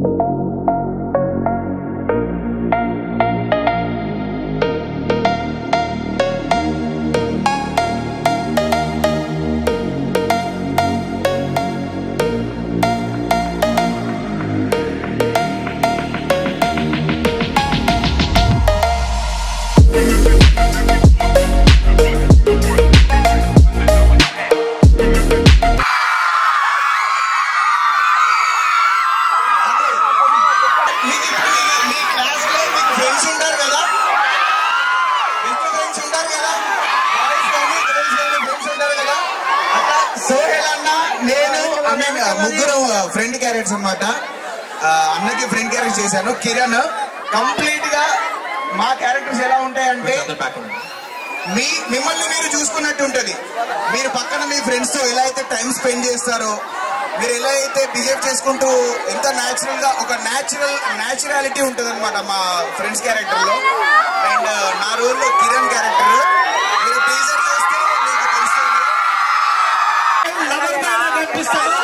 మీకు మీ- మీ క్లాస్ లో మీకు ఫ్రెండ్స్ ఉంటారు కదా బెస్ట్ ఫ్రెండ్స్ ఉంటారు కదా బాయ్స్ కానీ గర్ల్స్ కానీ ఫ్రెండ్స్ ఉంటారు కదా అట్లా సోహెల్ అన్న నేను ఐ మీన్ ముగ్గురు ఫ్రెండ్ క్యారెక్టర్స్ అన్నమాట ఆ, అన్నకి ఫ్రెండ్ క్యారెక్టర్ చేశాను కిరణ్ కంప్లీట్ గా మా క్యారెక్టర్స్ ఎలా ఉంటాయంటే మీ మిమ్మల్ని మీరు చూసుకున్నట్టు ఉంటది మీరు పక్కన మీ ఫ్రెండ్స్ తో ఎలా అయితే టైం స్పెండ్ చేస్తారో మీరు ఎలా అయితే బిహేవ్ చేసుకుంటూ ఎంత న్యాచురల్ గా ఒక న్యాచురల్ న్యాచురాలిటీ ఉంటది అనమాట మా ఫ్రెండ్స్ క్యారెక్టర్ లో అండ్ నా రోల్ లో కిరణ్ క్యారెక్టర్ మీరు టీజర్ చూస్తే మీకు తెలుస్తుంది లవర్ బాయ్ లాగా కనిపిస్తాడు.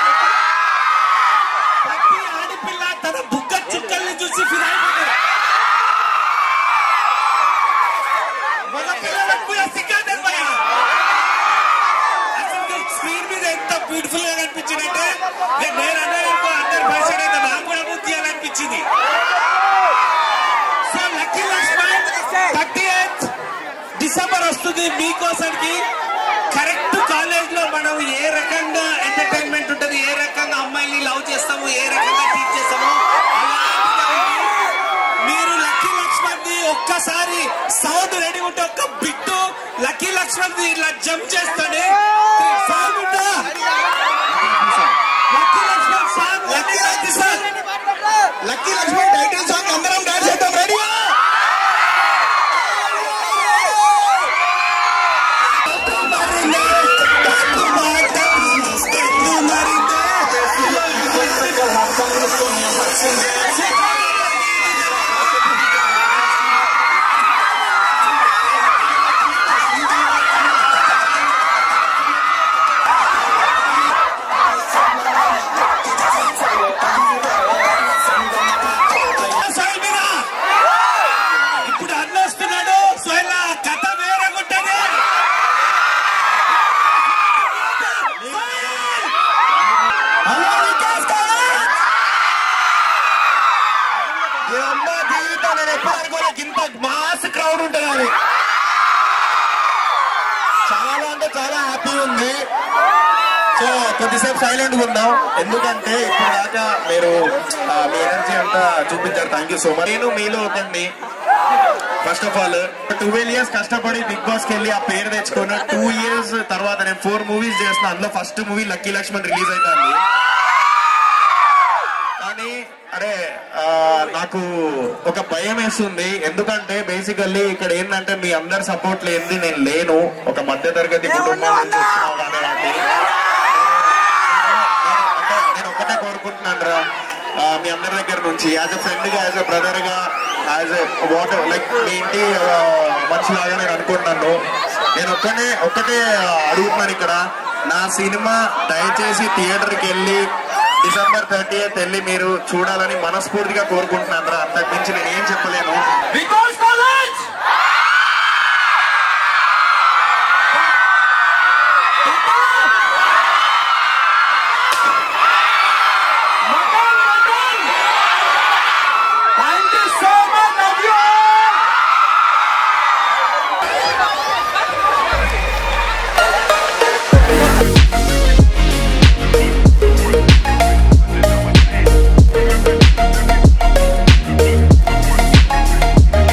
ప్రతి ఆడపిల్ల తన బుగ్గ చుక్కల్ని చూసి ఫిదా అయిపోతాడు. మగ పిల్లలకు కూడా సిగ్గాలేదు భయ్యా. అసలు స్క్రీన్ మీద ఎంత బ్యూటిఫుల్ గా కనిపించిందంటే నేను నేను అన్నానుకో అందరు భాషణ అయితే నాకు కూడా బుద్ధి అనిపించింది so lucky Lakshman thirty eighth December వస్తుంది మీకోసానికి కరెక్ట్ కాలేజ్ లో మనం ఏ రకంగా ఎంటర్టైన్మెంట్ ఉంటుంది ఏ రకంగా అమ్మాయిని లవ్ చేస్తాము ఏ రకంగా టీచ్ చేస్తాము అలాంటిది మీరు లక్కీ లక్ష్మణ్ ది ఒక్కసారి సౌండ్ రెడీ ఉంటే ఒక్క బిట్టు లక్కీ లక్ష్మణ్ ది ఇలా జంప్ చేస్తాడే సౌండ్ ఉందా lucky Lakshman song lucky Lakshman lucky Lakshman title song అందరం డాన్స్ చేద్దాం రెడీ సోహెల్ మీద ఇప్పుడు అన్న వస్తున్నాడు సోహెల్ ఆ కథ వేరే ఉంటది హలో వికాస్ కాలేజ్ ఈ అమ్మ జీవితం నేను ఎప్పుడు అనుకోలేదు ఇంత మాస్ క్రౌడ్ ఉంటుంది అని చాలా అంటే చాలా హ్యాపీ ఉంది సో కొద్దిసేపు సైలెంట్ గా ఉందాం ఎందుకంటే ఇప్పుడు దాకా మీరు ఆ, మీ ఎనర్జీ అంతా చూపించారు థ్యాంక్ యూ సో మచ్ నేను మీలో ఒకటి first of all twelve years కష్టపడి బిగ్ బాస్ కి వెళ్ళి ఆ పేరు తెచ్చుకున్న టూ ఇయర్స్ తర్వాత నేను ఫోర్ మూవీస్ చేసిన అందులో first movie lucky Lakshman release అవుతుంది కానీ అరే ఆ, నాకు ఒక భయం వేస్తుంది ఎందుకంటే బేసికల్లీ ఇక్కడ ఏంటంటే మీ అందరి సపోర్ట్ లేనిది నేను లేను ఒక మధ్య తరగతి కుటుంబం నుంచి వచ్చినా కానివ్వండి అంటే నేను ఒక్కటే కోరుకుంటున్నాను రా ఆ, మీ అందరి దగ్గర నుంచి యాజ్ ఎ ఫ్రెండ్ గా యాజ్ ఎ బ్రదర్ గా యాజ్ ఎ వాట్ లైక్ మీ ఇంటి ఆ, మనిషిలాగా నేను అనుకుంటున్నాను నేను ఒక్కనే ఒక్కటే ఆ, అడుగుతున్నాను ఇక్కడ నా సినిమా దయచేసి థియేటర్కి వెళ్ళి డిసెంబర్ థర్టీ వెళ్ళి మీరు చూడాలని మనస్ఫూర్తిగా కోరుకుంటున్నాను రా అంతకు మించి నేను ఏం చెప్పలేను Vikas college thank you so much love you Thank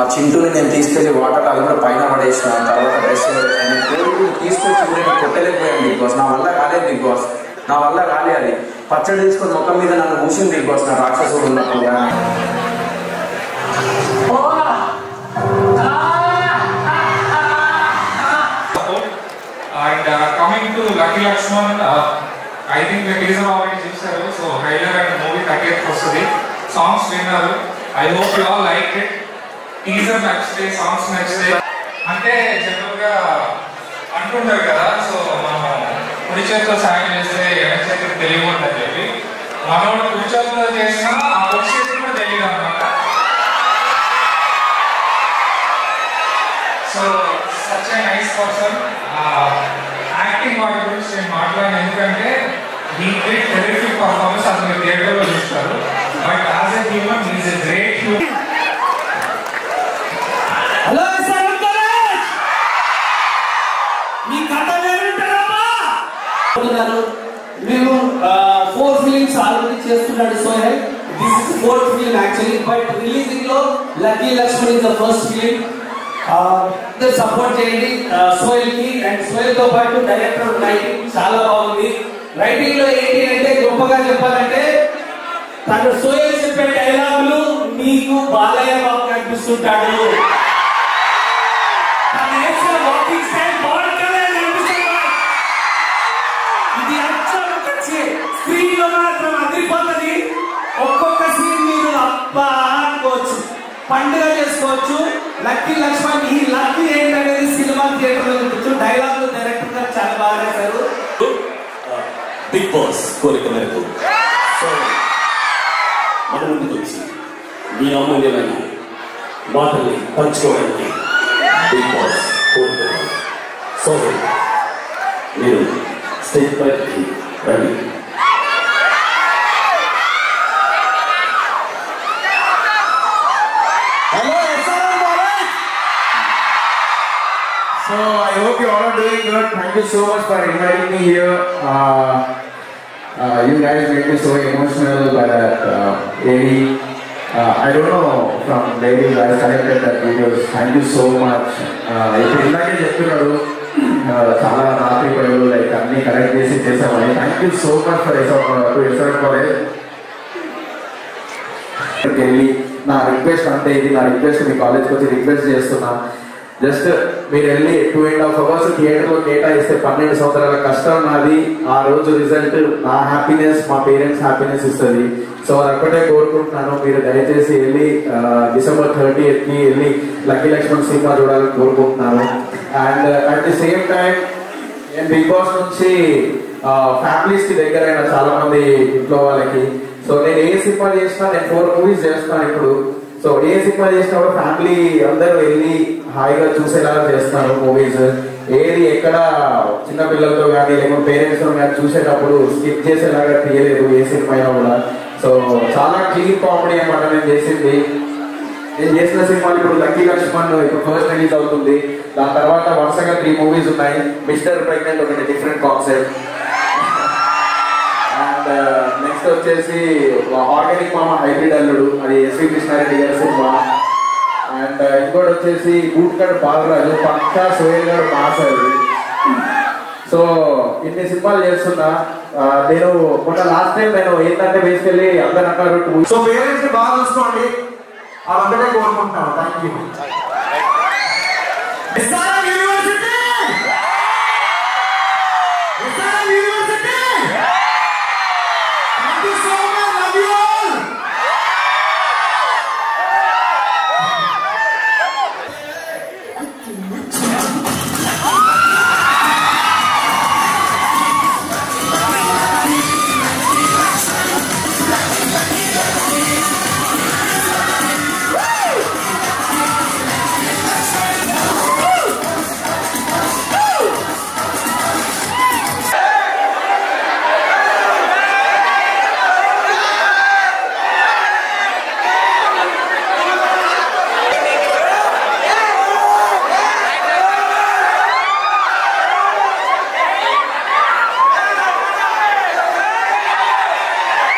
చింటూని నేను తీసుకెళ్లి వాటర్ అది కూడా పైన పడేసిన తర్వాత డ్రెస్ నేను కోడిగుడ్డు తీసుకొచ్చి కూడా నేను కొట్టలేకపోయాను బిగ్ బాస్ నా వల్ల కాలేదు బిగ్ బాస్ నా వల్ల కాలే అది పచ్చడి తీసుకొని ముఖం మీద నన్ను కూర్చుని బిగ్ బాస్ నా రాక్షసుడు ఉన్నప్పుడు కానీ and coming to lucky Lakshman I think teaser already చూసారు so trailer and movie thirty eighth వస్తుంది సాంగ్స్ విన్నారు I hope you all like it teaser నచ్చితే సాంగ్స్ నచ్చితే అంటే జనరల్ గా అంటుంటారు కదా సో మనం కుడి చేతితో సాయం చేస్తే ఎడ చేతికి తెలియకూడదని చెప్పి మనోడు కుడి చేతితో చేసినా ఆ కుడి చేతికి కూడా తెలియదు అనమాట so such a nice person acting వాటి గురించి నేను మాట్లాడాను ఎందుకంటే ఈ గ్రేట్ టెరిఫిక్ పర్ఫార్మెన్స్ అది మీరు థియేటర్లో చూస్తారు but as a human is a great human hello sir మీ కథ వేరుంటారమ్మా అనుకుంటున్నారు మేము ఫోర్ ఫిలిమ్స్ ఆల్రెడీ చేస్తున్నాడు Sohel this is fourth film actually but releasing లో lucky Lakshman is the first film support చేయండి సోహెల్ కి అండ్ సోహెల్ తో పాటు డైరెక్టర్ రైటింగ్ చాలా బాగుంది రైటింగ్ లో ఏంటి అంటే గొప్పగా చెప్పాలంటే తను సోహెల్ చెప్పే డైలాగులు మీకు బాలయ్య బాబు కనిపిస్తుంటాడు తను వేసిన వాకింగ్ స్టైల్ పవన్ కళ్యాణ్ కనిపిస్తున్నాడు ఇది అచ్చం ఒక స్క్రీన్ లో మాత్రం అదిరిపోతుంది ఒక్కొక్క సీన్ మీరు అబ్బా అనుకోవచ్చు పండుగ చేసుకోవచ్చు లక్కీ లక్ష్మణ్ ఈ లక్కీ ఏంటనేది సినిమా థియేటర్ లో చూపించు డైలాగ్ డైరెక్టర్ గారు చాలా బాగా రాశారు బిగ్ బాస్ కోరిక మేరకు సో మన ముందుకు వచ్చి మీ అమూల్యమైన మాటల్ని పంచుకోవడానికి బిగ్ బాస్ కోరుతున్నాను సో మీరు స్టేజ్ పైకి రండి Hello, SRM College. So I hope you all are doing good. Thank you so much for inviting me here. Uh, uh, you guys made me so emotional by that uh, lady. Uh, I don't know from lady who has collected that videos. Thank you so much. Uh, ఇప్పుడు ఇందాకే చెప్తున్నాడు uh, చాలా రాత్రి పనులు like అన్ని collect చేసి చేసామని thank you so much for SR college ఇక్కడికి వెళ్ళి నా రిక్వెస్ట్ అంటే ఇది నా రిక్వెస్ట్ మీ కాలేజ్కి వచ్చి రిక్వెస్ట్ చేస్తున్నా జస్ట్ మీరు వెళ్ళి two and half hours theatre లో కేటాయిస్తే పన్నెండు సంవత్సరాల కష్టం నాది ఆ రోజు రిజల్ట్ నా హ్యాపీనెస్ మా పేరెంట్స్ హ్యాపీనెస్ ఇస్తుంది సో అది ఒక్కటే కోరుకుంటున్నాను మీరు దయచేసి వెళ్ళి ఆ, డిసెంబర్ థర్టీ కి వెళ్ళి లక్కీ లక్ష్మణ్ సినిమా చూడాలని కోరుకుంటున్నాను and at the same time నేను బిగ్ బాస్ నుంచి ఫ్యామిలీస్ కి దగ్గరైన చాలా మంది ఇంట్లో వాళ్ళకి సో నేను ఏ సినిమా చేసినా నేను ఫోర్ మూవీస్ చేస్తున్నాను ఇప్పుడు సో ఏ సినిమా చేసినా కూడా ఫ్యామిలీ అందరూ వెళ్ళి హాయిగా చూసేలాగా చేస్తాను మూవీస్ ఏది ఎక్కడ చిన్న పిల్లలతో కానీ లేకపోతే పేరెంట్స్ తో కానీ చూసేటప్పుడు స్కిప్ చేసేలాగా తీయలేదు ఏ సినిమా అయినా కూడా సో చాలా క్లీన్ కామెడీ అన్నమాట నేను చేసింది నేను చేసిన సినిమాలు ఇప్పుడు లక్కీ లక్ష్మణ్ ఇప్పుడు ఫస్ట్ రిలీజ్ అవుతుంది దాని తర్వాత వరుసగా త్రీ మూవీస్ ఉన్నాయి మిస్టర్ ప్రెగ్నెంట్ ఒకటి డిఫరెంట్ కాన్సెప్ట్ అండ్ నెక్స్ట్ వచ్చేసి ఆర్గానిక్ మామ హైబ్రిడ్ అల్లుడు అది ఎస్వి కృష్ణారెడ్డి గారి సినిమా అండ్ ఇంకోటి వచ్చేసి బూట్ కట్ బాలరాజు పక్కా సోయల్ గారు మాస్ అది సో ఇన్ని సినిమాలు చేస్తున్నా ఆ, నేను మొన్న లాస్ట్ టైం నేను ఏంటంటే బేసికల్లీ అందరు అన్నారు సో పేరెంట్స్ ని బాగా చూసుకోండి అదొక్కటే కోరుకుంటున్నాను థ్యాంక్ యూ